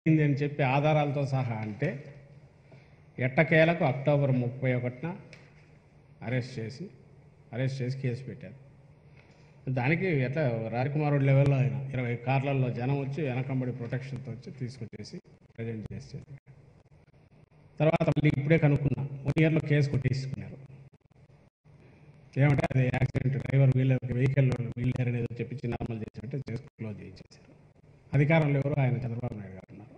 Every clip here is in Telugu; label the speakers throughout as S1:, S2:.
S1: జరిగింది అని చెప్పి ఆధారాలతో సహా అంటే ఎట్టకేలకు అక్టోబర్ ముప్పై ఒకటిన అరెస్ట్ చేసి అరెస్ట్ చేసి కేసు పెట్టారు దానికి ఎట్లా రాజకుమారుడు లెవెల్లో ఆయన ఇరవై కార్లలో జనం వచ్చి వెనకంబడి ప్రొటెక్షన్తో వచ్చి తీసుకొచ్చేసి ప్రజెంట్ చేసి తర్వాత మళ్ళీ ఇప్పుడే కనుక్కున్నా వన్ ఇయర్లో కేసు కొట్టేసుకున్నారు ఏమంటే అది యాక్సిడెంట్ డ్రైవర్ వీళ్ళ వెహికల్ వీళ్ళేరు అనేది చెప్పించి నార్మల్ చేసినట్టే చేసి క్లోజ్ చేయించేశారు అధికారంలో ఎవరు ఆయన చంద్రబాబు నాయుడు గారు ఉన్నారు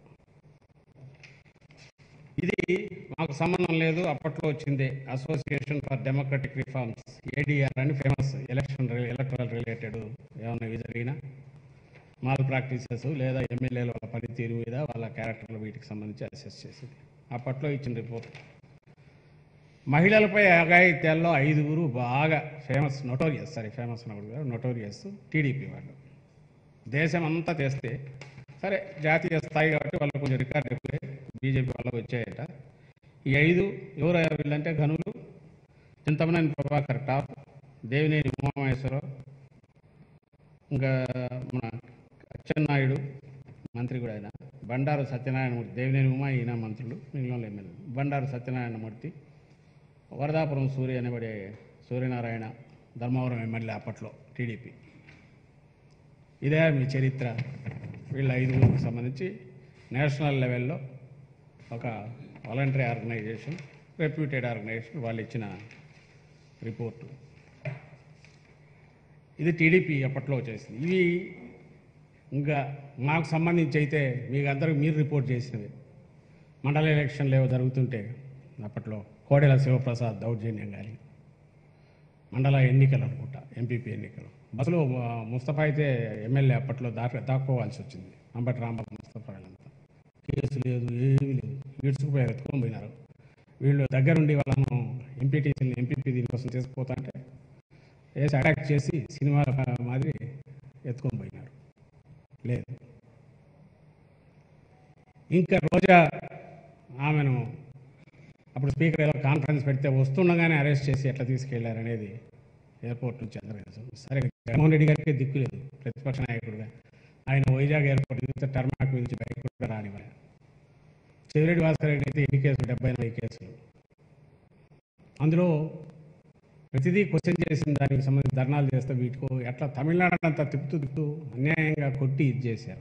S1: ఇది మాకు సంబంధం లేదు అప్పట్లో వచ్చింది association for democratic reforms ADR అని ఫేమస్ ఎలక్షన్ ఎలక్ట్రల్ రిలేటెడ్ ఏమన్నా ఇవి జరిగినా మాల్ ప్రాక్టీసెస్ లేదా ఎమ్మెల్యేల వాళ్ళ పనితీరు మీద వాళ్ళ క్యారెక్టర్లు వీటికి సంబంధించి అసెస్ చేసింది అప్పట్లో ఇచ్చిన రిపోర్ట్ మహిళలపై అఘాయిత్యాల్లో ఐదుగురు బాగా ఫేమస్ నొటోరియస్ సారీ ఫేమస్ అనకూడదు నొటోరియస్ టీడీపీ వాళ్ళు దేశం అంతా తెస్తే సరే జాతీయ స్థాయి కాబట్టి వాళ్ళకు కొంచెం రికార్డు ఎక్కువే బీజేపీ వాళ్ళకు వచ్చాయట ఈ ఐదు ఎవరు వీళ్ళంటే ఘనులు చింతమనేని ప్రభాకర్ టాప్ దేవినేని ఉమామహేశ్వరరావు ఇంకా మన అచ్చెన్నాయుడు మంత్రి కూడా ఆయన బండారు సత్యనారాయణమూర్తి దేవినేని ఉమా ఈయన మంత్రులు మిగిలిన ఎమ్మెల్యే బండారు సత్యనారాయణమూర్తి వరదాపురం సూర్య అనబడే సూర్యనారాయణ ధర్మవరం ఎమ్మెల్యే అప్పట్లో టీడీపీ ఇదే మీ చరిత్ర వీళ్ళ ఐదుగురికి సంబంధించి నేషనల్ లెవెల్లో ఒక వాలంటరీ ఆర్గనైజేషన్ రెప్యూటెడ్ ఆర్గనైజేషన్ వాళ్ళు ఇచ్చిన రిపోర్టు ఇది టీడీపీ అప్పట్లో చేసింది ఇవి ఇంకా మాకు సంబంధించి అయితే మీకు అందరికి మీరు రిపోర్ట్ చేసినవి మండల ఎలక్షన్లు ఏవో జరుగుతుంటే అప్పట్లో కోడెల శివప్రసాద్ దౌర్జన్యం కానీ మండల ఎన్నికలు అనుకుంటా ఎంపీపీ ఎన్నికలు బస్సులో ఆ, ముస్తఫా అయితే ఎమ్మెల్యే అప్పట్లో దాకా దాక్కోవాల్సి వచ్చింది అంబటి రాంబాబు ముస్తఫా వీళ్ళంతా కేసు లేదు ఏమీ లేదు ఈడ్చుకుపోయారు ఎత్తుకొని పోయినారు వీళ్ళు దగ్గరుండి వాళ్ళను ఎంపీటీసీని ఎంపీపీ దీనికోసం తీసుకుపోతా అంటే వేసి అటాక్ చేసి సినిమా మాదిరి ఎత్తుకొని పోయినారు లేదు ఇంకా రోజా ఆమెను అప్పుడు స్పీకర్ ఏదో కాన్ఫరెన్స్ పెడితే వస్తుండగానే అరెస్ట్ చేసి ఎట్లా తీసుకెళ్లారు అనేది ఎయిర్పోర్ట్ నుంచి అందరూ తెలుసు సరే జగన్మోహన్ రెడ్డి గారికి దిక్కు లేదు ప్రతిపక్ష నాయకుడిగా ఆయన వైజాగ్ ఎయిర్పోర్ట్ దిగితే టర్మాక్ నుంచి బయట కూడా రానివ్వాలి చెవిరెడ్డి భాస్కర్ రెడ్డి అయితే ఎన్ని కేసులు డెబ్బై ఎనభై కేసులు అందులో ప్రతిదీ క్వశ్చన్ చేసిన దానికి సంబంధించి ధర్నాలు చేస్తే వీటికో ఎట్లా తమిళనాడు అంతా తిప్పుతూ తిప్పుతూ అన్యాయంగా కొట్టి ఇది చేశారు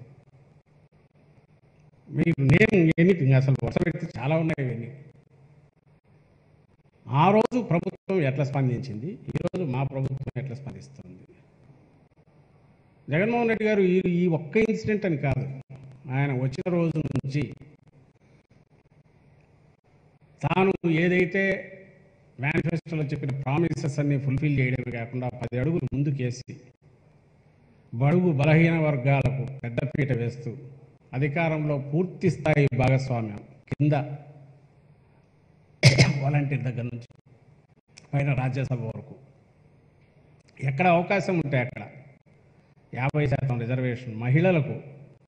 S1: మీరు నేను ఎన్నిక అసలు వరుస పెడితే చాలా ఉన్నాయి ఇవన్నీ ఆ రోజు ప్రభుత్వం ఎట్లా స్పందించింది ఈరోజు మా ప్రభుత్వం ఎట్లా స్పందిస్తుంది జగన్మోహన్ రెడ్డి గారు ఈ ఈ ఒక్క ఇన్సిడెంట్ అని కాదు ఆయన వచ్చిన రోజు నుంచి తాను ఏదైతే మేనిఫెస్టోలో చెప్పిన ప్రామిసెస్ అన్ని ఫుల్ఫిల్ చేయడమే కాకుండా పది అడుగులు ముందుకేసి బడుగు బలహీన వర్గాలకు పెద్దపీట వేస్తూ అధికారంలో పూర్తి స్థాయి భాగస్వామ్యం కింద వాలంటీర్ దగ్గర నుంచి పైన రాజ్యసభ వరకు ఎక్కడ అవకాశం ఉంటే అక్కడ యాభై శాతం రిజర్వేషన్ మహిళలకు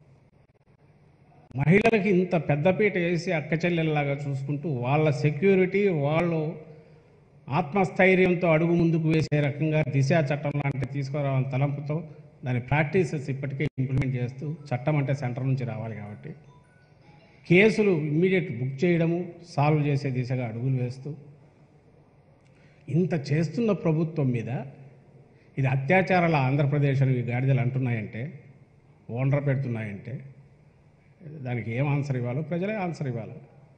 S1: మహిళలకి ఇంత పెద్దపీట వేసి అక్క చెల్లెల్లాగా చూసుకుంటూ వాళ్ళ సెక్యూరిటీ వాళ్ళు ఆత్మస్థైర్యంతో అడుగు ముందుకు వేసే రకంగా దిశ చట్టం లాంటి తీసుకురావాలని తలంపుతో దాని ప్రాక్టీసెస్ ఇప్పటికే ఇంప్లిమెంట్ చేస్తూ చట్టం అంటే సెంటర్ నుంచి రావాలి కాబట్టి కేసులు ఇమ్మీడియట్ బుక్ చేయడము సాల్వ్ చేసే దిశగా అడుగులు వేస్తూ ఇంత చేస్తున్న ప్రభుత్వం మీద ఇది అత్యాచారాల ఆంధ్రప్రదేశ్ అని ఈ గాడిదలు అంటున్నాయంటే ఓనర్ పెడుతున్నాయంటే దానికి ఏం ఆన్సర్ ఇవ్వాలో ప్రజలే ఆన్సర్ ఇవ్వాలి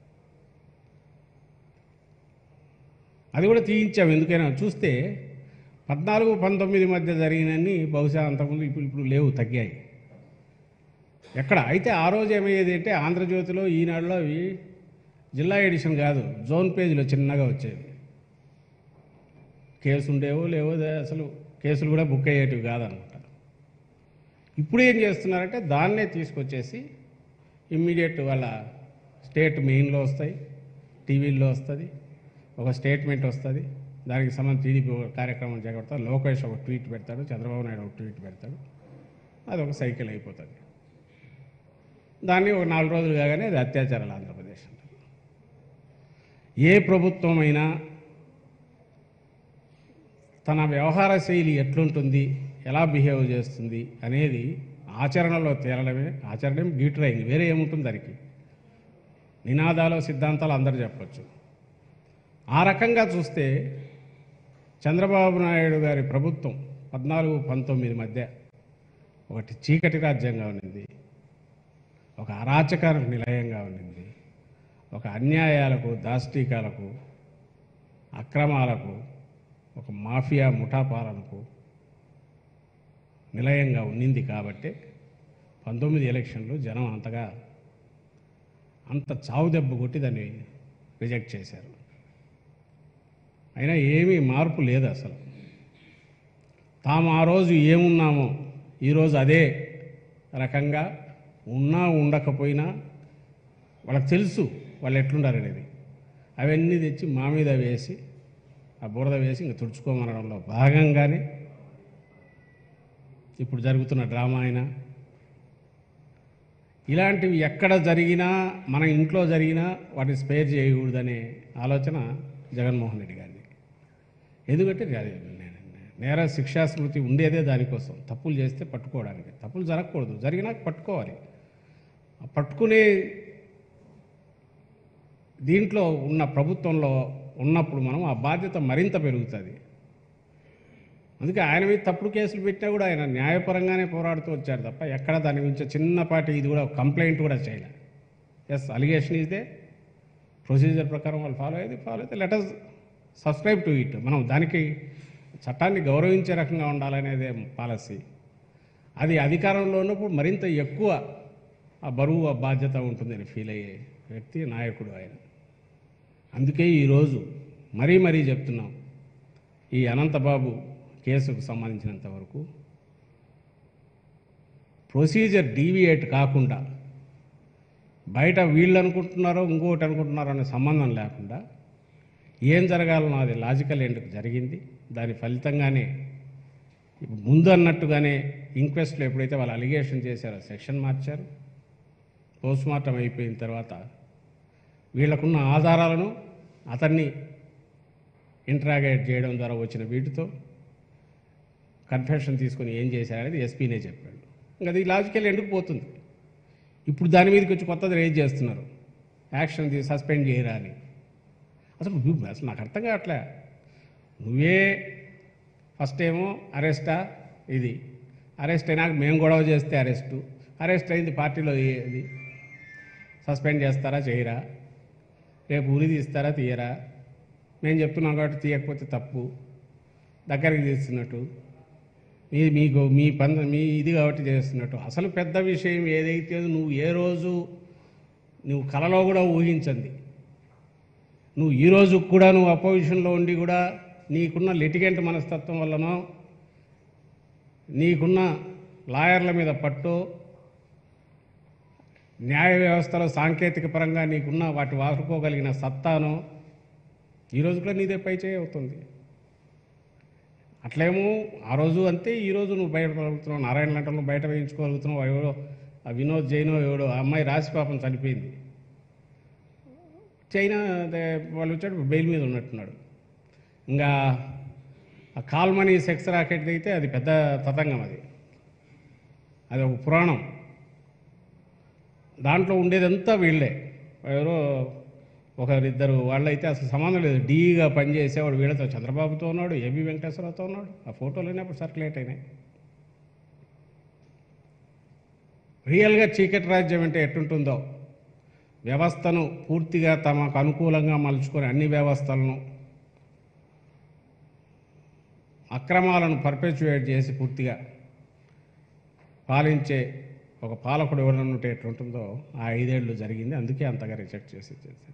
S1: అది కూడా తీయించాం ఎందుకైనా చూస్తే పద్నాలుగు పంతొమ్మిది మధ్య జరిగినన్ని బహుశా అంతకుముందు ఇప్పుడు ఇప్పుడు లేవు తగ్గాయి ఎక్కడ అయితే ఆ రోజు ఏమయ్యేది అంటే ఆంధ్రజ్యోతిలో ఈనాడులో అవి జిల్లా ఎడిషన్ కాదు జోన్ పేజీలో చిన్నగా వచ్చేవి కేసు ఉండేవో లేవో దే- అసలు కేసులు కూడా బుక్ అయ్యేటివి కాదనమాట ఇప్పుడు ఏం చేస్తున్నారంటే దాన్నే తీసుకొచ్చేసి ఇమ్మీడియట్ వాళ్ళ స్టేట్ మెయిన్లో వస్తాయి టీవీల్లో వస్తుంది ఒక స్టేట్మెంట్ వస్తుంది దానికి సంబంధించి టీడీపీ ఒక కార్యక్రమం చేపడతారు లోకేష్ ఒక ట్వీట్ పెడతాడు చంద్రబాబు నాయుడు ఒక ట్వీట్ పెడతాడు అది ఒక సైకిల్ అయిపోతుంది దాన్ని ఒక నాలుగు రోజులు కాగానే అది అత్యాచారాలు ఆంధ్రప్రదేశ్ అంటారు ఏ ప్రభుత్వం అయినా తన వ్యవహార శైలి ఎట్లుంటుంది ఎలా బిహేవ్ చేస్తుంది అనేది ఆచరణలో తేలడమే ఆచరణం గీటరైంది వేరే ఏముంటుంది దానికి నినాదాలు సిద్ధాంతాలు అందరూ చెప్పచ్చు ఆ రకంగా చూస్తే చంద్రబాబు నాయుడు గారి ప్రభుత్వం పద్నాలుగు పంతొమ్మిది మధ్య ఒకటి చీకటి రాజ్యంగా ఉన్నింది ఒక అరాచక నిలయంగా ఉన్నింది ఒక అన్యాయాలకు దాష్టీకాలకు అక్రమాలకు ఒక మాఫియా ముఠా పాలనకు నిలయంగా ఉన్నింది కాబట్టి పంతొమ్మిది ఎలక్షన్లు జనం అంతగా అంత చావు దెబ్బ కొట్టి దాన్ని రిజెక్ట్ చేశారు అయినా ఏమీ మార్పు లేదు అసలు తాము ఆ రోజు ఏమున్నామో ఈరోజు అదే రకంగా ఉన్నా ఉండకపోయినా వాళ్ళకి తెలుసు వాళ్ళు ఎట్లుండారు అనేది అవన్నీ తెచ్చి మా మీద వేసి ఆ బురద వేసి ఇంక తుడుచుకోమనడంలో భాగంగానే ఇప్పుడు జరుగుతున్న డ్రామా అయినా ఇలాంటివి ఎక్కడ జరిగినా మన ఇంట్లో జరిగినా వాటిని స్పేర్ చేయకూడదనే ఆలోచన జగన్మోహన్ రెడ్డి గారిది ఎందుకంటే అది నేర శిక్షా స్మృతి ఉండేదే దానికోసం తప్పులు చేస్తే పట్టుకోవడానికి తప్పులు జరగకూడదు జరిగినాక పట్టుకోవాలి ఆ పట్టుకునే దీంట్లో ఉన్న ప్రభుత్వంలో ఉన్నప్పుడు మనం ఆ బాధ్యత మరింత పెరుగుతుంది అందుకే ఆయన మీద తప్పుడు కేసులు పెట్టినా కూడా ఆయన న్యాయపరంగానే పోరాడుతూ వచ్చారు తప్ప ఎక్కడ దాని గురించి చిన్నపాటి ఇది కూడా కంప్లైంట్ కూడా చేయలే ఎస్ అలిగేషన్ ఇదే ప్రొసీజర్ ప్రకారం వాళ్ళు ఫాలో అయ్యేది ఫాలో అయితే లెటర్స్ సబ్స్క్రైబ్ టు ఇట్ మనం దానికి చట్టాన్ని గౌరవించే రకంగా ఉండాలనేదే పాలసీ అది అధికారంలో ఉన్నప్పుడు మరింత ఎక్కువ ఆ బరువు ఆ బాధ్యత ఉంటుందని ఫీల్ అయ్యే వ్యక్తి నాయకుడు ఆయన అందుకే ఈరోజు మరీ మరీ చెప్తున్నాం ఈ అనంతబాబు కేసుకు సంబంధించినంత వరకు ప్రొసీజర్ డీవియేట్ కాకుండా బయట వీళ్ళు అనుకుంటున్నారో ఇంకొకటి అనుకుంటున్నారో అనే సంబంధం లేకుండా ఏం జరగాలనో అది లాజికల్ ఎండ్కి జరిగింది దాని ఫలితంగానే ఇప్పుడు ముందు అన్నట్టుగానే ఇంక్వెస్ట్లో ఎప్పుడైతే వాళ్ళు అలిగేషన్ చేశారో సెక్షన్ మార్చారు పోస్ట్ మార్టం అయిపోయిన తర్వాత వీళ్ళకున్న ఆధారాలను అతన్ని ఇంట్రాగేట్ చేయడం ద్వారా వచ్చిన వీటితో కన్ఫెషన్ తీసుకొని ఏం చేశారనేది ఎస్పీనే చెప్పాడు ఇంకా అది లాజికల్ ఎందుకు పోతుంది ఇప్పుడు దాని మీదకి వచ్చి కొత్తది రేజ్ చేస్తున్నారు యాక్షన్ తీ సస్పెండ్ చేయరా అని అసలు నువ్వు అసలు నాకు అర్థం కావట్లే నువ్వే ఫస్ట్ ఏమో అరెస్టా ఇది అరెస్ట్ అయినాక మేము గొడవ చేస్తే అరెస్టు అరెస్ట్ అయింది పార్టీలో ఇది సస్పెండ్ చేస్తారా చేయరా రేపు ఉరి తీస్తారా తీయరా మేము చెప్తున్నాం కాబట్టి తీయకపోతే తప్పు దగ్గరికి తీస్తున్నట్టు మీ మీకు మీ పని మీ ఇది కాబట్టి చేస్తున్నట్టు అసలు పెద్ద విషయం ఏదైతే నువ్వు ఏ రోజు నువ్వు కలలో కూడా ఊహించండి నువ్వు ఈ రోజు కూడా నువ్వు అపోజిషన్లో ఉండి కూడా నీకున్న లిటిగెంట్ మనస్తత్వం వల్లనో నీకున్న లాయర్ల మీద పట్టు న్యాయ వ్యవస్థలో సాంకేతిక పరంగా నీకున్న వాటి వాడుకోగలిగిన సత్తాను ఈరోజు కూడా నీదే పై చేయి అవుతుంది అట్లేమో ఆ రోజు అంతే ఈ రోజు నువ్వు బయటపడుతున్నావు నారాయణ లాంటి నువ్వు బయట వేయించుకోగలుగుతున్నావు ఎవడో ఆ వినోద్ జైనో ఎవడో ఆ అమ్మాయి రాసి పాపం చనిపోయింది చైనా అదే వాళ్ళు వచ్చాడు బెయిల్ మీద ఉన్నట్టున్నాడు ఇంకా ఆ కాల్మనీ సెక్స్ రాకెట్ అయితే అది పెద్ద తతంగం అది అది ఒక పురాణం దాంట్లో ఉండేదంతా వీళ్ళే ఎవరో ఒకరిద్దరు వాళ్ళైతే అసలు సంబంధం లేదు డీగా పనిచేసేవాడు వీళ్ళతో చంద్రబాబుతో ఉన్నాడు ఏబి వెంకటేశ్వరరావుతో ఉన్నాడు ఆ ఫోటోలు అప్పుడు సర్క్యులేట్ అయినాయి రియల్గా చీకటి రాజ్యం అంటే ఎట్టుంటుందో వ్యవస్థను పూర్తిగా తమకు అనుకూలంగా మలుచుకొని అన్ని వ్యవస్థలను అక్రమాలను పర్పెచువేట్ చేసి పూర్తిగా పాలించే ఒక పాలకుడు ఎవరైనా ఉంటే ఎట్లుంటుందో ఆ ఐదేళ్ళు జరిగింది అందుకే అంతగా రిజెక్ట్ చేసి చేశారు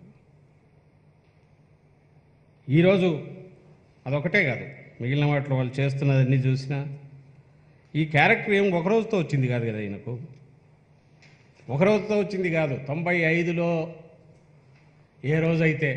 S1: ఈరోజు అదొకటే కాదు మిగిలిన వాటిలో వాళ్ళు చేస్తున్నదన్నీ చూసినా ఈ క్యారెక్టర్ ఏం ఒక రోజుతో వచ్చింది కాదు కదా ఈయనకు ఒక రోజుతో వచ్చింది కాదు తొంభై ఐదులో ఏ రోజైతే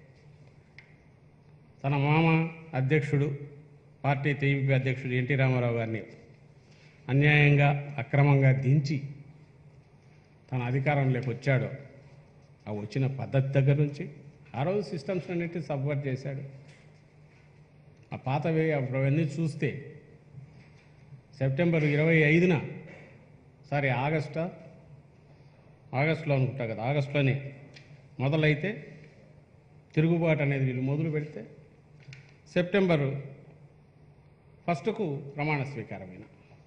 S1: తన మామ అధ్యక్షుడు పార్టీ టీడీపీ అధ్యక్షుడు ఎన్టీ రామారావు గారిని అన్యాయంగా అక్రమంగా దించి తన అధికారంలోకి వచ్చాడో ఆ వచ్చిన పద్ధతి దగ్గర నుంచి ఆ రోజు సిస్టమ్స్ అన్నింటినీ సబ్వర్ట్ చేశాడు ఆ పాతవి అప్పుడు అవన్నీ చూస్తే సెప్టెంబర్ ఇరవై ఐదున సారీ ఆగస్టా ఆగస్టులో అనుకుంటా కదా ఆగస్టులోనే మొదలైతే తిరుగుబాటు అనేది వీళ్ళు మొదలు పెడితే సెప్టెంబరు ఫస్ట్కు ప్రమాణ స్వీకారమైన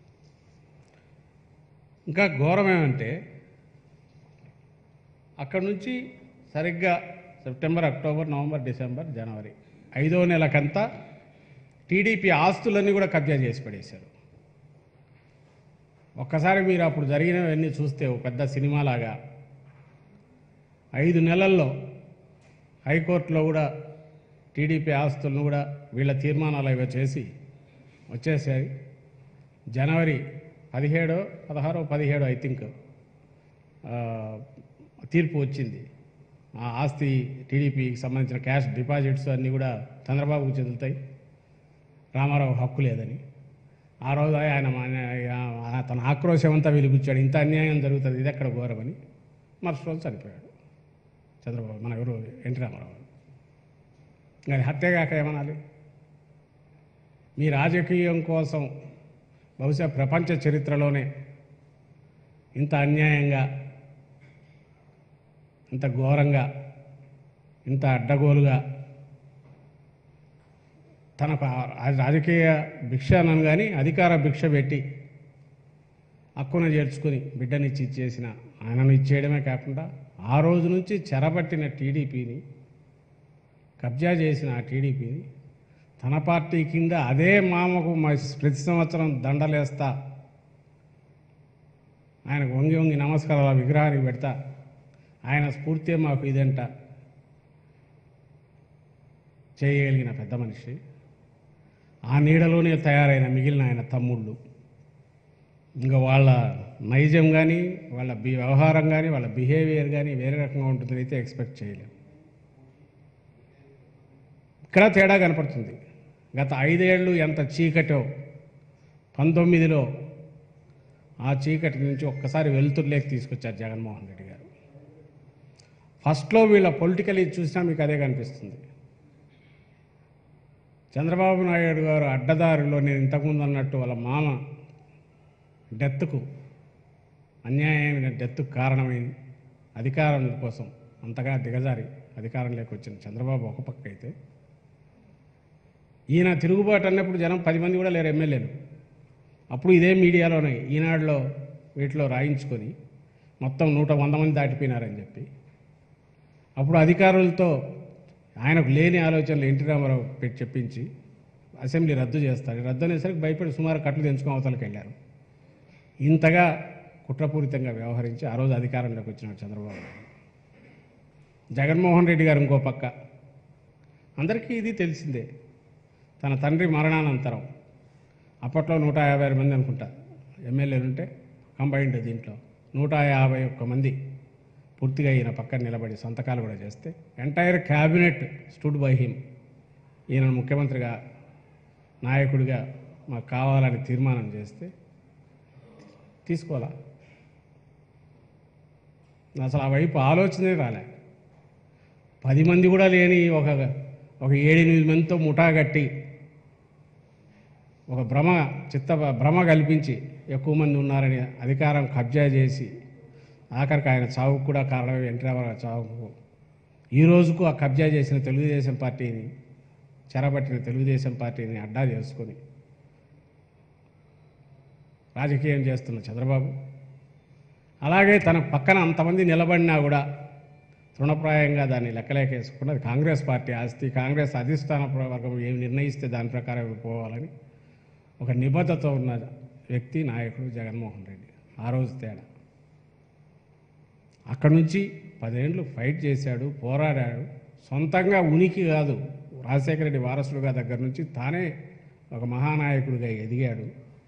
S1: ఇంకా ఘోరమేమంటే అక్కడ నుంచి సరిగ్గా సెప్టెంబర్ అక్టోబర్ నవంబర్ డిసెంబర్ జనవరి ఐదో నెలకంతా టీడీపీ ఆస్తులన్నీ కూడా కబ్జా చేసి పడేశారు ఒక్కసారి మీరు అప్పుడు జరిగినవన్నీ చూస్తే ఒక పెద్ద సినిమాలాగా ఐదు నెలల్లో హైకోర్టులో కూడా టీడీపీ ఆస్తులను కూడా వీళ్ళ తీర్మానాలు అవి చేసి వచ్చేసాయి జనవరి పదిహేడో పదహారో పదిహేడో ఐ థింక్ తీర్పు వచ్చింది ఆ ఆస్తి టీడీపీకి సంబంధించిన క్యాష్ డిపాజిట్స్ అన్నీ కూడా చంద్రబాబుకు చెందుతాయి రామారావు హక్కు లేదని ఆ రోజు ఆయన మన- తన ఆక్రోశం అంతా వెలిపించాడు ఇంత అన్యాయం జరుగుతుంది ఇది ఎక్కడ ఘోరమని మరుసటి రోజు చనిపోయాడు చంద్రబాబు మన ఎవరు ఎన్టీ రామారావు అది హత్యగాక ఏమనాలి మీ రాజకీయం కోసం బహుశా ప్రపంచ చరిత్రలోనే ఇంత అన్యాయంగా ఇంత ఘోరంగా ఇంత అడ్డగోలుగా తన ప- ఆ రాజకీయ భిక్ష అనను కానీ అధికార భిక్ష పెట్టి హక్కున చేర్చుకుని బిడ్డనిచ్చి ఇచ్చేసిన ఆయనను ఇచ్చేయడమే కాకుండా ఆ రోజు నుంచి చెరబట్టిన టీడీపీని కబ్జా చేసిన ఆ టీడీపీని తన పార్టీ కింద అదే మామకు మ- ప్రతి సంవత్సరం దండలేస్తా ఆయనకు వంగి వంగి నమస్కారాల విగ్రహానికి పెడతా ఆయన స్ఫూర్తి మాకు ఇదంట చేయగలిగిన పెద్ద మనిషి ఆ నీడలోనే తయారైన మిగిలిన ఆయన తమ్ముళ్ళు ఇంకా వాళ్ళ నైజం కానీ వాళ్ళ బి వ్యవహారం కానీ వాళ్ళ బిహేవియర్ కానీ వేరే రకంగా ఉంటుందని అయితే ఎక్స్పెక్ట్ చేయలేం ఇక్కడ తేడా కనపడుతుంది గత ఐదేళ్ళు ఎంత చీకటో పంతొమ్మిదిలో ఆ చీకటి నుంచి ఒక్కసారి వెలుతురులేకి తీసుకొచ్చారు జగన్మోహన్ రెడ్డి గారు ఫస్ట్లో వీళ్ళ పొలిటికలీ చూసినా మీకు అదే కనిపిస్తుంది చంద్రబాబు నాయుడు గారు అడ్డదారిలో నేను ఇంతకుముందు అన్నట్టు వాళ్ళ మామ డెత్కు అన్యాయమైన డెత్కు కారణమైంది అధికారం కోసం అంతగా దిగజారి అధికారంలోకి వచ్చిన చంద్రబాబు ఒక పక్క అయితే ఈయన తిరుగుబాటు అన్నప్పుడు జనం పది మంది కూడా లేరు ఎమ్మెల్యేలు అప్పుడు ఇదే మీడియాలోనే ఈనాడులో వీటిలో రాయించుకొని మొత్తం నూట వంద మంది దాటిపోయినారని చెప్పి అప్పుడు అధికారులతో ఆయనకు లేని ఆలోచనలు ఎన్టీ రామారావు పెట్టి చెప్పించి అసెంబ్లీ రద్దు చేస్తారు రద్దు అనేసరికి భయపడి సుమారు కట్లు తెంచుకుని అవతలకి వెళ్ళారు ఇంతగా కుట్రపూరితంగా వ్యవహరించి ఆ రోజు అధికారంలోకి వచ్చినాడు చంద్రబాబు నాయుడు జగన్మోహన్ రెడ్డి గారు ఇంకో పక్క అందరికీ ఇది తెలిసిందే తన తండ్రి మరణానంతరం అప్పట్లో నూట యాభై ఆరు మంది అనుకుంటా ఎమ్మెల్యేలు ఉంటే కంబైన్డ్ దీంట్లో నూట యాభై ఒక్క మంది పూర్తిగా ఈయన పక్కన నిలబడి సంతకాలు కూడా చేస్తే entire cabinet stood by him ఈయన ముఖ్యమంత్రిగా నాయకుడిగా మాకు కావాలని తీర్మానం చేస్తే తీసుకోవాలా అసలు ఆ వైపు ఆలోచనే రాలే పది మంది కూడా లేని ఒక ఒక ఏడెనిమిది మందితో ముఠా కట్టి ఒక భ్రమ చిత్త భ్రమ కల్పించి ఎక్కువ మంది ఉన్నారని అధికారం కబ్జా చేసి ఆఖరికి ఆయన చావుకు కూడా కారణమే ఎన్టీ రామారావు చావుకు ఈ రోజుకు ఆ కబ్జా చేసిన తెలుగుదేశం పార్టీని చెరబట్టిన తెలుగుదేశం పార్టీని అడ్డా చేసుకొని రాజకీయం చేస్తున్న చంద్రబాబు అలాగే తన పక్కన అంతమంది నిలబడినా కూడా తృణప్రాయంగా దాన్ని లెక్కలేకేసుకున్నది కాంగ్రెస్ పార్టీ ఆస్తి కాంగ్రెస్ అధిష్టాన వర్గం ఏమి నిర్ణయిస్తే దాని ప్రకారం పోవాలని ఒక నిబద్ధత ఉన్న వ్యక్తి నాయకుడు జగన్మోహన్ రెడ్డి ఆ రోజు తేడా అక్కడి నుంచి పదేండ్లు ఫైట్ చేశాడు పోరాడాడు సొంతంగా ఉనికి కాదు రాజశేఖర రెడ్డి వారసుడుగా దగ్గర నుంచి తానే ఒక మహానాయకుడిగా ఎదిగాడు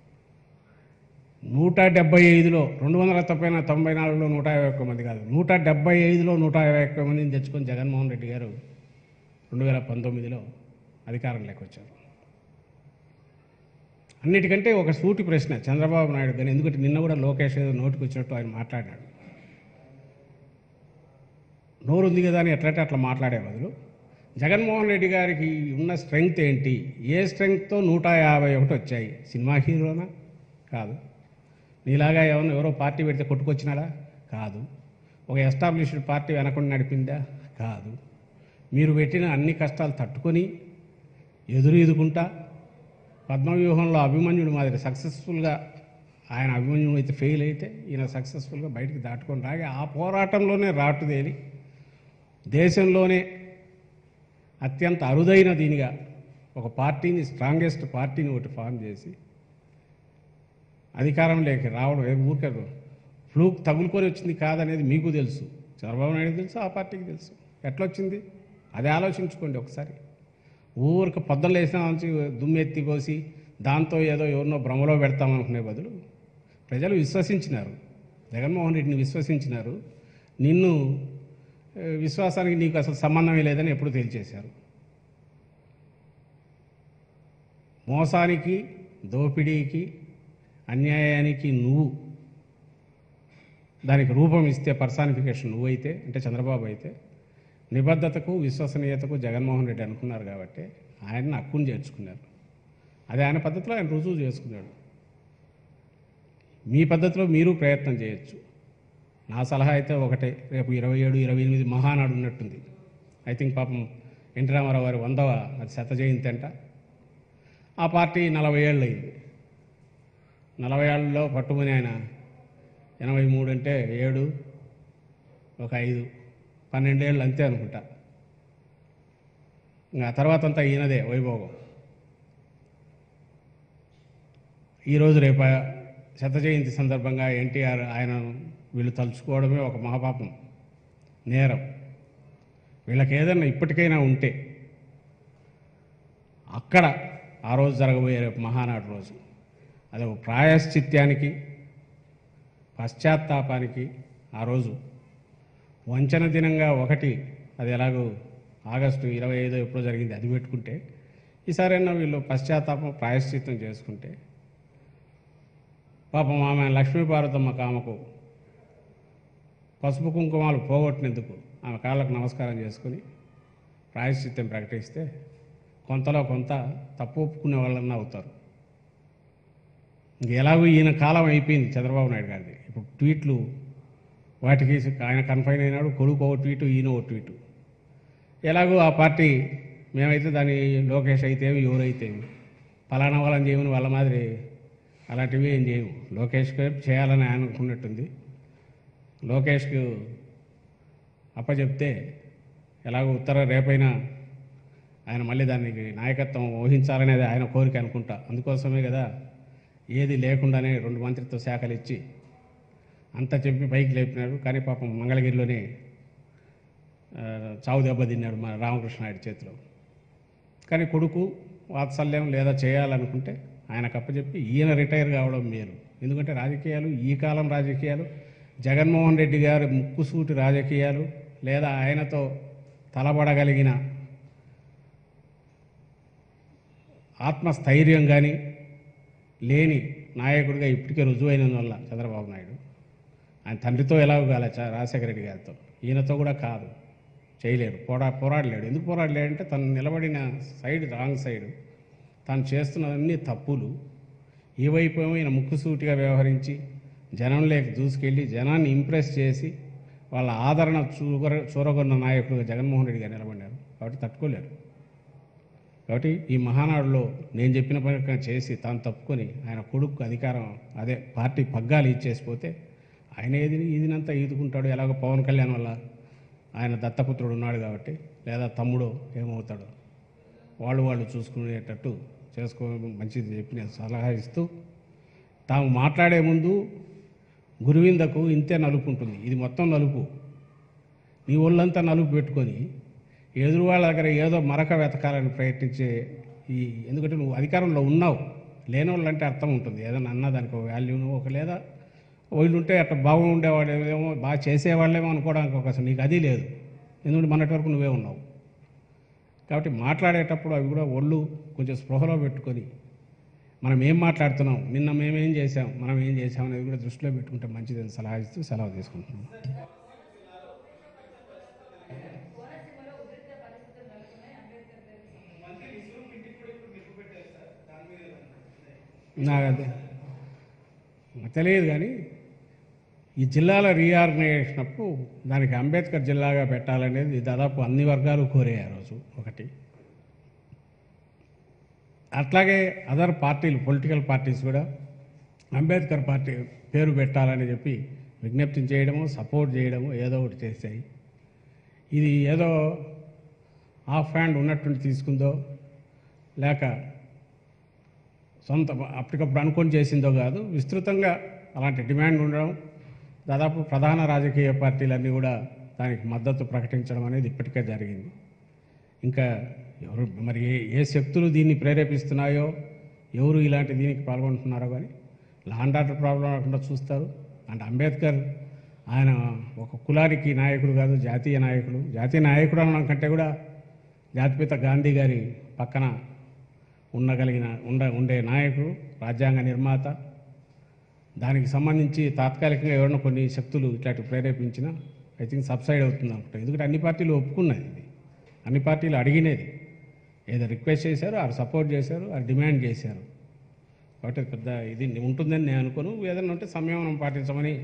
S1: నూట డెబ్బై ఐదులో రెండు వందల తొంభై తొంభై నాలుగులో నూట యాభై ఒక్క మంది కాదు నూట డెబ్బై ఐదులో నూట యాభై ఒక్క మందిని తెచ్చుకొని జగన్మోహన్ రెడ్డి గారు రెండు వేల పంతొమ్మిదిలో అధికారంలోకి వచ్చారు అన్నిటికంటే ఒక సూటి ప్రశ్న చంద్రబాబు నాయుడు కానీ ఎందుకంటే నిన్న కూడా లోకేష్ ఏదో నోటికి వచ్చినట్టు ఆయన మాట్లాడాడు నోరు ఉంది కదా అని ఎట్లంటే అట్లా మాట్లాడే బదులు జగన్మోహన్ రెడ్డి గారికి ఉన్న స్ట్రెంగ్త్ ఏంటి ఏ స్ట్రెంగ్త్తో నూట యాభై ఒకటి వచ్చాయి సినిమా హీరోనా కాదు నీలాగా ఏమన్నా ఎవరో పార్టీ పెడితే కొట్టుకొచ్చినాడా కాదు ఒక ఎస్టాబ్లిష్డ్ పార్టీ వెనకుండా నడిపిందా కాదు మీరు పెట్టిన అన్ని కష్టాలు తట్టుకొని ఎదురు ఎదుకుంటా పద్మవ్యూహంలో అభిమన్యుడు మాదిరి సక్సెస్ఫుల్గా ఆయన అభిమన్యుడు అయితే ఫెయిల్ అయితే ఈయన సక్సెస్ఫుల్గా బయటికి దాటుకొని రాగి ఆ పోరాటంలోనే రాటుదేలి దేశంలోనే అత్యంత అరుదైన దీనిగా ఒక పార్టీని స్ట్రాంగెస్ట్ పార్టీని ఒకటి ఫామ్ చేసి అధికారంలోకి రావడం ఏ ఊరికే ఫ్లూక్ తగులుకొని వచ్చింది కాదనేది మీకు తెలుసు చంద్రబాబు నాయుడు తెలుసు ఆ పార్టీకి తెలుసు ఎట్లా వచ్చింది అది ఆలోచించుకోండి ఒకసారి ఊరికి పొద్దున్న లేసిన నుంచి దుమ్మెత్తి పోసి దాంతో ఏదో ఎవరినో భ్రమలో పెడతామనుకునే బదులు ప్రజలు విశ్వసించినారు జగన్మోహన్ రెడ్డిని విశ్వసించినారు నిన్ను ఏ, విశ్వాసానికి నీకు అసలు సంబంధమే లేదని ఎప్పుడు తేల్చేశారు మోసానికి దోపిడీకి అన్యాయానికి నువ్వు దానికి రూపం ఇస్తే పర్సానిఫికేషన్ నువ్వైతే అంటే చంద్రబాబు అయితే నిబద్ధతకు విశ్వసనీయతకు జగన్మోహన్ రెడ్డి అనుకున్నారు కాబట్టి ఆయన్ని హక్కును చేర్చుకున్నారు అది ఆయన పద్ధతిలో ఆయన రుజువు చేసుకున్నాడు మీ పద్ధతిలో మీరు ప్రయత్నం చేయొచ్చు నా సలహా అయితే ఒకటే రేపు ఇరవై ఏడు ఇరవై ఎనిమిది మహానాడు ఉన్నట్టుంది ఐ థింక్ పాపం ఎన్టీ రామారావు గారి వందవ అది శత జయంతి అంట ఆ పార్టీ నలభై ఏళ్ళు అయింది నలభై ఏళ్ళలో పట్టుమని ఆయన ఎనభై మూడు అంటే ఏడు ఒక ఐదు పన్నెండేళ్ళు అంతే అనుకుంటా ఇంకా ఆ తర్వాత అంతా ఈయనదే వైభోగం ఈరోజు రేపు శత జయంతి సందర్భంగా ఎన్టీఆర్ ఆయన వీళ్ళు తలుచుకోవడమే ఒక మహాపాపం నేరం వీళ్ళకి ఏదైనా ఇప్పటికైనా ఉంటే అక్కడ ఆ రోజు జరగబోయే రేపు మహానాడు రోజు అది ఒక ప్రాయశ్చిత్యానికి పశ్చాత్తాపానికి ఆ రోజు వంచన దినంగా ఒకటి అది ఎలాగో ఆగస్టు ఇరవై ఐదో ఎప్పుడో జరిగింది అది పెట్టుకుంటే ఈసారైనా వీళ్ళు పశ్చాత్తాపం ప్రాయశ్చిత్తం చేసుకుంటే పాపం ఆమె లక్ష్మీపార్వతమ్మ కామకు పసుపు కుంకుమాలు పోగొట్టినందుకు ఆమె కాళ్ళకు నమస్కారం చేసుకుని ప్రాయశ్చిత్తం ప్రకటిస్తే కొంతలో కొంత తప్పు ఒప్పుకునే వాళ్ళన్నా అవుతారు ఇంక ఎలాగో ఈయన కాలం అయిపోయింది చంద్రబాబు నాయుడు గారిది ఇప్పుడు ట్వీట్లు వాటికి ఆయన కన్ఫైన్ అయినాడు కొడుకు ఒక ట్వీటు ఈయన ఒక ట్వీటు ఎలాగో ఆ పార్టీ మేమైతే దాని లోకేష్ అయితే ఎవరైతే ఫలానా వాళ్ళని చేయమని వాళ్ళ మాదిరి అలాంటివి ఏం చేయము లోకేష్కి చేయాలని ఆయన అనుకున్నట్టుంది లోకేష్కు అప్పచెప్తే ఎలాగో ఉత్తర రేపైనా ఆయన మళ్ళీ దానికి నాయకత్వం వహించాలనేది ఆయన కోరిక అనుకుంటా అందుకోసమే కదా ఏది లేకుండానే రెండు మంత్రిత్వ శాఖలు ఇచ్చి అంతా చెప్పి పైకి లేపినాడు కానీ పాపం మంగళగిరిలోనే ఆ, చావు దెబ్బ తిన్నాడు మన రామకృష్ణాయుడి చేతిలో కానీ కొడుకు వాత్సల్యం లేదా చేయాలనుకుంటే ఆయనకు అప్పచెప్పి ఈయన రిటైర్ కావడం మేలు ఎందుకంటే రాజకీయాలు ఈ కాలం రాజకీయాలు జగన్మోహన్ రెడ్డి గారి ముక్కుసూటి రాజకీయాలు లేదా ఆయనతో తలబడగలిగిన ఆత్మస్థైర్యం కానీ లేని నాయకుడిగా ఇప్పటికే రుజువైనందువల్ల చంద్రబాబు నాయుడు ఆయన తండ్రితో ఎలాగో కాలే చ- రాజశేఖర రెడ్డి గారితో ఈయనతో కూడా కాదు చేయలేరు పోరా పోరాడలేడు ఎందుకు పోరాడలేడంటే తను నిలబడిన సైడ్ రాంగ్ సైడ్ తను చేస్తున్నవన్నీ తప్పులు ఈ వైపు ఏమో ఈయన ముక్కుసూటిగా వ్యవహరించి జనంలోకి దూసుకెళ్ళి జనాన్ని ఇంప్రెస్ చేసి వాళ్ళ ఆదరణ చూగర చూరగొన్న నాయకుడుగా జగన్మోహన్ రెడ్డి గారు నిలబడినారు కాబట్టి తట్టుకోలేరు కాబట్టి ఈ మహానాడులో నేను చెప్పిన పని చేసి తాను తప్పుకొని ఆయన కొడుకు అధికారం అదే పార్టీ పగ్గాలు ఇచ్చేసిపోతే ఆయన ఏది ఇదినంతా ఈదుకుంటాడు ఎలాగో పవన్ కళ్యాణ్ వల్ల ఆయన దత్తపుత్రుడు ఉన్నాడు కాబట్టి లేదా తమ్ముడు ఏమవుతాడు వాళ్ళు వాళ్ళు చూసుకునేటట్టు చేసుకో మంచిది చెప్పి నేను సలహా ఇస్తూ తాము మాట్లాడే ముందు గురువిందకు ఇంతే నలుపు ఉంటుంది ఇది మొత్తం నలుపు నీ ఒళ్ళంతా నలుపు పెట్టుకొని ఎదురు వాళ్ళ దగ్గర ఏదో మరక వెతకాలని ప్రయత్నించే ఈ ఎందుకంటే నువ్వు అధికారంలో ఉన్నావు లేని వాళ్ళంటే అర్థం ఉంటుంది ఏదైనా అన్నా దానికి ఒక వాల్యూను ఒక లేదా వీళ్ళు ఉంటే అట్లా బాగుండేవాళ్ళు ఏమో బాగా చేసేవాళ్ళేమో అనుకోవడానికి ఒక అసలు నీకు అది లేదు ఎందుకంటే మొన్నటి వరకు నువ్వే ఉన్నావు కాబట్టి మాట్లాడేటప్పుడు అవి కూడా ఒళ్ళు కొంచెం స్పృహలో పెట్టుకొని మనం ఏం మాట్లాడుతున్నాం నిన్న మేమేం చేసాం మనం ఏం చేసాం అనేది కూడా దృష్టిలో పెట్టుకుంటే మంచిదని సలహా ఇస్తూ సెలవు తీసుకుంటున్నాం నాకు అదే తెలియదు కానీ ఈ జిల్లాల రీఆర్గనైజేషన్ అప్పుడు దానికి అంబేద్కర్ జిల్లాగా పెట్టాలనేది దాదాపు అన్ని వర్గాలు కోరే ఆ రోజు ఒకటి అట్లాగే అదర్ పార్టీలు పొలిటికల్ పార్టీస్ కూడా అంబేద్కర్ పార్టీ పేరు పెట్టాలని చెప్పి విజ్ఞప్తి చేయడము సపోర్ట్ చేయడము ఏదో ఒకటి చేశాయి ఇది ఏదో ఆఫ్ హ్యాండ్ ఉన్నట్టుండి తీసుకుందో లేక సొంత అప్పటికప్పుడు అనుకొని చేసిందో కాదు విస్తృతంగా అలాంటి డిమాండ్ ఉండడం దాదాపు ప్రధాన రాజకీయ పార్టీలన్నీ కూడా దానికి మద్దతు ప్రకటించడం అనేది ఇప్పటికే జరిగింది ఇంకా ఎవరు మరి ఏ ఏ శక్తులు దీన్ని ప్రేరేపిస్తున్నాయో ఎవరు ఇలాంటి దీనికి పాల్గొంటున్నారో కానీ లాండ్ ఆర్డర్ ప్రాబ్లం రాకుండా చూస్తారు అండ్ అంబేద్కర్ ఆయన ఒక కులానికి నాయకుడు కాదు జాతీయ నాయకుడు జాతీయ నాయకుడు అనడం కంటే కూడా జాతిపిత గాంధీ గారి పక్కన ఉండగలిగిన ఉండ ఉండే నాయకుడు రాజ్యాంగ నిర్మాత దానికి సంబంధించి తాత్కాలికంగా ఎవరైనా కొన్ని శక్తులు ఇట్లాంటి ప్రేరేపించినా ఐ థింక్ సబ్సైడ్ అవుతుంది అనుకుంటా ఎందుకంటే అన్ని పార్టీలు ఒప్పుకున్నది ఇది అన్ని పార్టీలు అడిగినది ఏదో రిక్వెస్ట్ చేశారు ఆరు సపోర్ట్ చేశారు ఆరు డిమాండ్ చేశారు కాబట్టి అది పెద్ద ఇది ఉంటుందని నేను అనుకోను ఏదైనా ఉంటే సంయమనం పాటించమని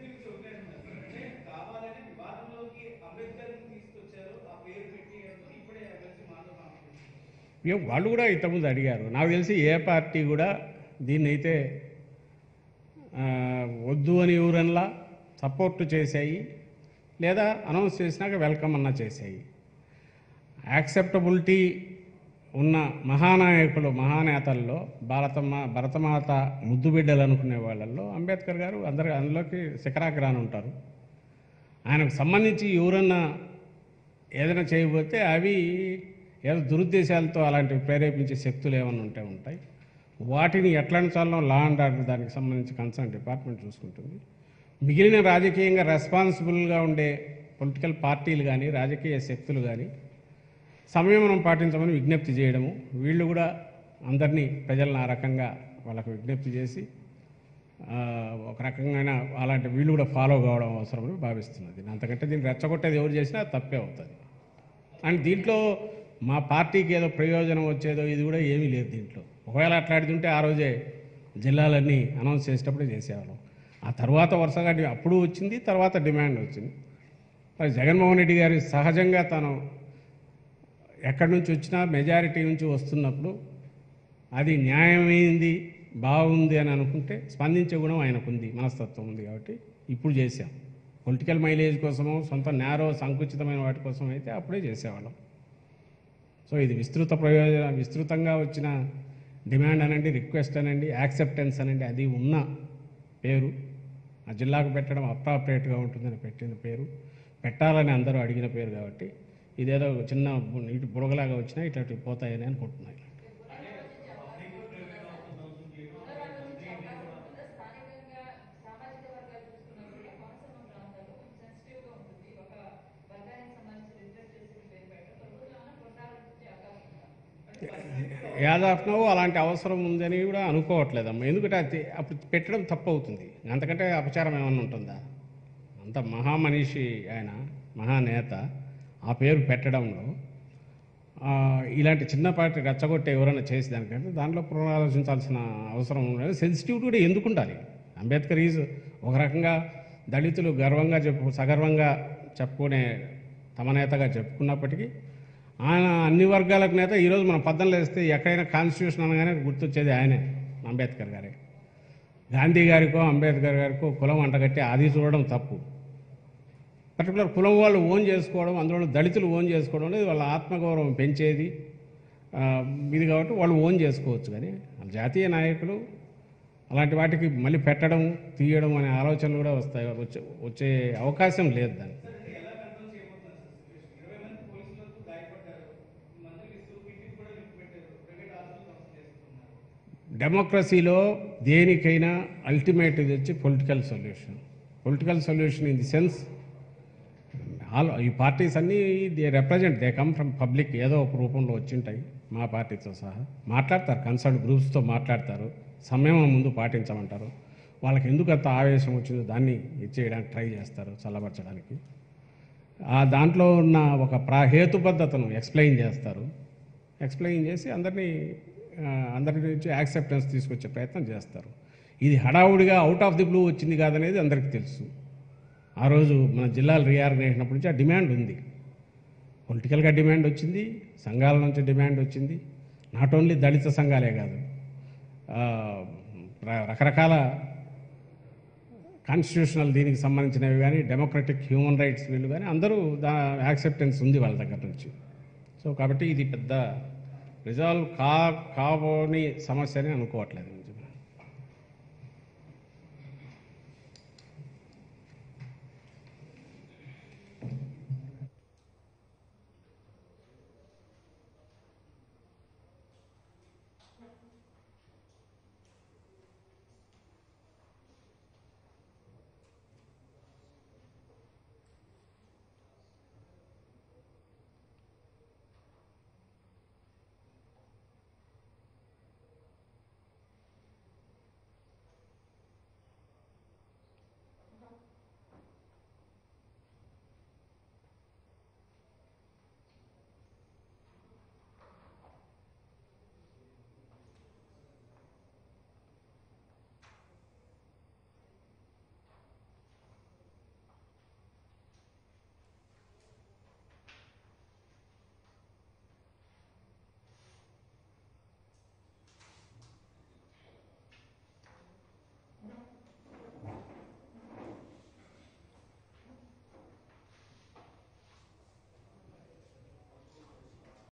S2: కావాలని వివాదంలోకి అంబేద్కర్ తీసుకొచ్చారు ఆ పేరు పెట్టి ఇప్పుడే ఎమ్మెల్సీ మాట్లాడుతున్నారు
S1: ఇక వాళ్ళు కూడా ఇంతకుముందు అడిగారు నాకు తెలిసి ఏ పార్టీ కూడా దీన్ని అయితే ఆ, వద్దు అని ఎవరన్నా సపోర్ట్ చేశాయి లేదా అనౌన్స్ చేసినాక వెల్కమ్ అన్నా చేశాయి యాక్సెప్టబిలిటీ ఉన్న మహానాయకులు మహానేతల్లో భారతమ్మ భరతమాత ముద్దు బిడ్డలు అనుకునే వాళ్ళల్లో అంబేద్కర్ గారు అందరు అందులోకి శిఖరాగ్రాన్ని ఉంటారు ఆయనకు సంబంధించి ఎవరన్నా ఏదైనా చేయబోతే అవి ఏదో దురుద్దేశాలతో అలాంటివి ప్రేరేపించే శక్తులు ఏమైనా ఉంటే ఉంటాయి వాటిని ఎట్లా చాలో లా అండ్ ఆర్డర్ దానికి సంబంధించి కన్సర్న్ డిపార్ట్మెంట్ చూసుకుంటుంది మిగిలిన రాజకీయంగా రెస్పాన్సిబుల్గా ఉండే పొలిటికల్ పార్టీలు కానీ రాజకీయ శక్తులు కానీ సంయమనం పాటించమని విజ్ఞప్తి చేయడము వీళ్ళు కూడా అందరినీ ప్రజలను ఆ రకంగా వాళ్ళకు విజ్ఞప్తి చేసి ఆ, ఒక రకంగా అలాంటి వీళ్ళు కూడా ఫాలో కావడం అవసరమని భావిస్తున్నది అంతకంటే దీన్ని రెచ్చగొట్టేది ఎవరు చేసినా అది తప్పే అవుతుంది అండ్ దీంట్లో మా పార్టీకి ఏదో ప్రయోజనం వచ్చేదో ఇది కూడా ఏమీ లేదు దీంట్లో ఒకవేళ అట్లాడుతుంటే ఆ రోజే జిల్లాలన్నీ అనౌన్స్ చేసేటప్పుడే చేసేవాళ్ళం ఆ తర్వాత వరుసగా డి- అప్పుడు వచ్చింది తర్వాత డిమాండ్ వచ్చింది మరి జగన్మోహన్ రెడ్డి గారి సహజంగా తను ఎక్కడి నుంచి వచ్చినా మెజారిటీ నుంచి వస్తున్నప్పుడు అది న్యాయమైంది బాగుంది అని అనుకుంటే స్పందించే గుణం ఆయనకుంది మనస్తత్వం ఉంది కాబట్టి ఇప్పుడు చేశాం పొలిటికల్ మైలేజ్ కోసమో సొంత నేరో సంకుచితమైన వాటి కోసం అయితే అప్పుడే చేసేవాళ్ళం సో ఇది విస్తృత ప్రయోజన విస్తృతంగా వచ్చిన డిమాండ్ అనండి రిక్వెస్ట్ అనండి యాక్సెప్టెన్స్ అనండి అది ఉన్న పేరు ఆ జిల్లాకు పెట్టడం అప్రాప్రియేట్గా ఉంటుందని పెట్టిన పేరు పెట్టాలని అందరూ అడిగిన పేరు కాబట్టి ఇదేదో చిన్న బు- నీటి బుడగలాగా వచ్చినా ఇట్లాంటివి పోతాయని అనుకుంటున్నాను
S3: స్థానికంగా సామాజిక వర్గాలు చూసుకున్నప్పుడు కోనసీమ ప్రాంతాల్లో కొంచెం సెన్సిటివ్గా ఉంటుంది ఒక వర్గానికి సంబంధించి రిజర్వ్ చేసిన పేరు పెట్టడం ప్రభుత్వం పునరాలోచించే అవకాశం ఉందా
S1: యాజ్ ఆఫ్ నో అలాంటి అవసరం ఉందని కూడా అనుకోవట్లేదమ్మా ఎందుకంటే అది అప్పుడు పెట్టడం తప్పు అవుతుంది అంతకంటే అపచారం ఏమన్నా ఉంటుందా అంత మహామనిషి ఆయన మహానేత ఆ పేరు పెట్టడంలో ఆ, ఇలాంటి చిన్నపాటి రెచ్చగొట్టే ఎవరైనా చేసి దానికంటే దాంట్లో పునరాలోచించాల్సిన అవసరం ఉండదు సెన్సిటివ్ కూడా ఎందుకు ఉండాలి అంబేద్కర్ ఈజ్ ఒక రకంగా దళితులు గర్వంగా చెప్పు సగర్వంగా చెప్పుకునే తమ నేతగా చెప్పుకున్నప్పటికీ ఆయన అన్ని వర్గాలకు నేత ఈరోజు మనం పద్దెనిమిది వేస్తే ఎక్కడైనా కాన్స్టిట్యూషన్ అనగానే గుర్తొచ్చేది ఆయనే అంబేద్కర్ గారే గాంధీ గారికో అంబేద్కర్ గారికో కులం అంటగట్టి అది చూడడం తప్పు పర్టికులర్ కులం వాళ్ళు ఓన్ చేసుకోవడం అందులో దళితులు ఓన్ చేసుకోవడం అనేది వాళ్ళ ఆత్మగౌరవం పెంచేది ఆ, ఇది కాబట్టి వాళ్ళు ఓన్ చేసుకోవచ్చు కానీ జాతీయ నాయకులు అలాంటి వాటికి మళ్ళీ పెట్టడం తీయడం అనే ఆలోచనలు కూడా వస్తాయి వచ్చే వచ్చే అవకాశం లేదు దానికి
S2: ఎలా కంట్రోల్ చేయబోతున్నారు సార్ ఇరవై మంది పోలీసులకు గాయపడ్డారు మంత్రులు ఇస్తూ పిటికి కూడా లింక్ పెట్టారు ప్రైవేట్ హాస్పిటల్ కన్సల్ట్ చేస్తున్నారు
S1: డెమోక్రసీలో దేనికైనా అల్టిమేట్ ఇది వచ్చి political solution political solution in the sense all ఈ పార్టీస్ అన్నీ they represent they come from public ఏదో ఒక రూపంలో వచ్చింటాయి మా పార్టీతో సహా మాట్లాడతారు కన్సర్న్ గ్రూప్స్తో మాట్లాడతారు సమయం ముందు పాటించమంటారు వాళ్ళకి ఎందుకు అంత ఆవేశం వచ్చిందో దాన్ని ఇచ్చేయడానికి ట్రై చేస్తారు చల్లబరచడానికి ఆ దాంట్లో ఉన్న ఒక ప్రా హేతుబద్ధతను ఎక్స్ప్లెయిన్ చేస్తారు ఎక్స్ప్లెయిన్ చేసి అందరినీ ఆ, అందరి నుంచి యాక్సెప్టెన్స్ తీసుకొచ్చే ప్రయత్నం చేస్తారు ఇది హడావుడిగా అవుట్ ఆఫ్ ది బ్లూ వచ్చింది కాదనేది అందరికీ తెలుసు ఆ రోజు మన జిల్లాలు రీఆర్గనైజ్ అయినప్పటి నుంచి ఆ డిమాండ్ ఉంది పొలిటికల్గా డిమాండ్ వచ్చింది సంఘాల నుంచి డిమాండ్ వచ్చింది నాట్ ఓన్లీ దళిత సంఘాలే కాదు ఆ, ర- రకరకాల కాన్స్టిట్యూషనల్ దీనికి సంబంధించినవి కానీ డెమోక్రటిక్ హ్యూమన్ రైట్స్ వీళ్ళు కానీ అందరూ దా యాక్సెప్టెన్స్ ఉంది వాళ్ళ దగ్గర నుంచి సో కాబట్టి ఇది పెద్ద రిజాల్వ్ కా కావని సమస్య అని అనుకోవట్లేదు